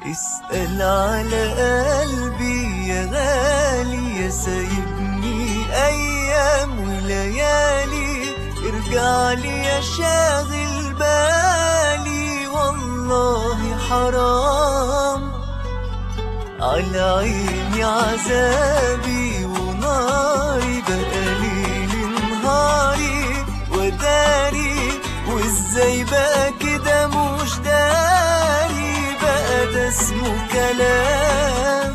اسأل على قلبي يا غالي يا سايبني أيام وليالي ارجع لي يا شاغل بالي والله حرام على عيني عذابي وناري بقالي نهاري وداري وازاي بقى كده مش داري بقى ده اسمه كلام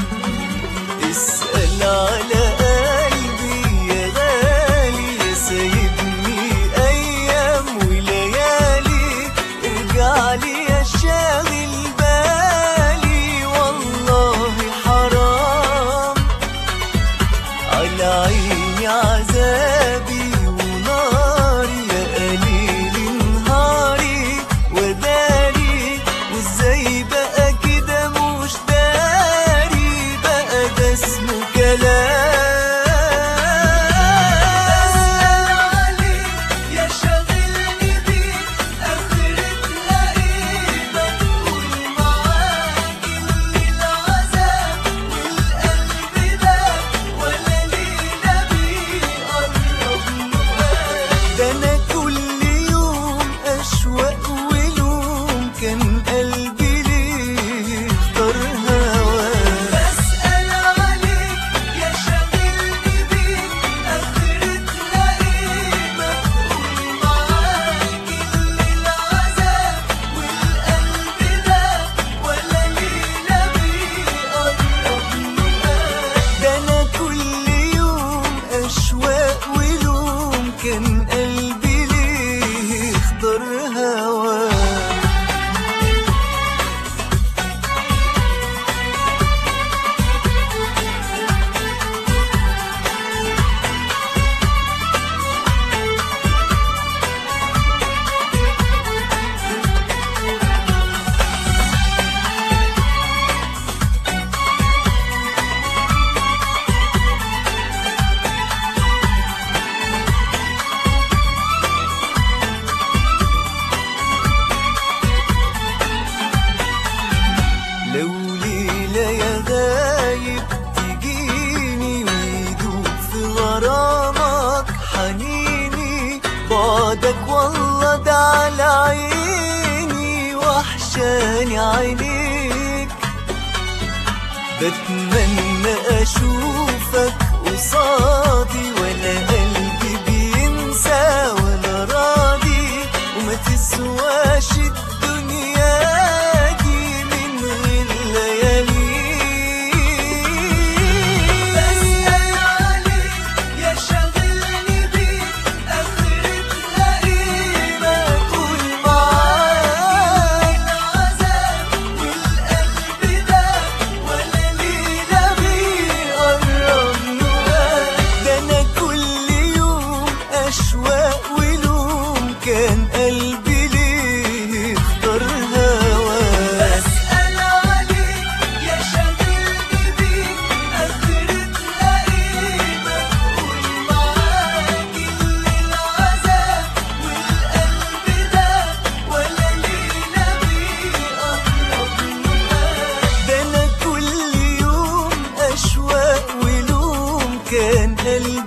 اسأل على قلبي يا غالي يا سايبني أيام وليالي ارجع لي يا شاغل بالي والله حرام على عيني عذابي وناري يا قليل نهاري وداري وازاي بقى كده مش داري بقى ده اسمه كلام يا شاغلني بيك اخرتنا ايه بقول معاك اللي العذاب والقلب ده ولا لينا بيقرب ده انا كل يوم اشواق ولوم كان قلبي ليه اختار هواك بسأل عليك يا شاغلني بيك اخرتنا ايه بقول معاك اللي العذاب والقلب ده ولا لينا بيقرب ده انا كل يوم اشواق ولوم كان قلبي ليه اختار هواك لو ليلة يا غايب تجيني ويدوب في غرامك حنيني بعدك والله ده على عيني وحشاني عينيك بتمنى اشوفك قصادي ولا قلبي بينسى ولا راضي وما تسواش الدنيا دي من غير لياليك بسأل عليك يا شاغلني بيك اخرتنا ايه بقول معاك العذاب والقلب ده ولا لينا بيقرب نوال ده انا كل يوم اشواق ولوم كان قلبي ليه اختار هواك بسأل عليك يا شاغلني بيك اخرتنا ايه بقول معاك اللي العذاب والقلب ده ولا لينا بيقرب ده انا كل يوم اشواق ولوم كان قلبي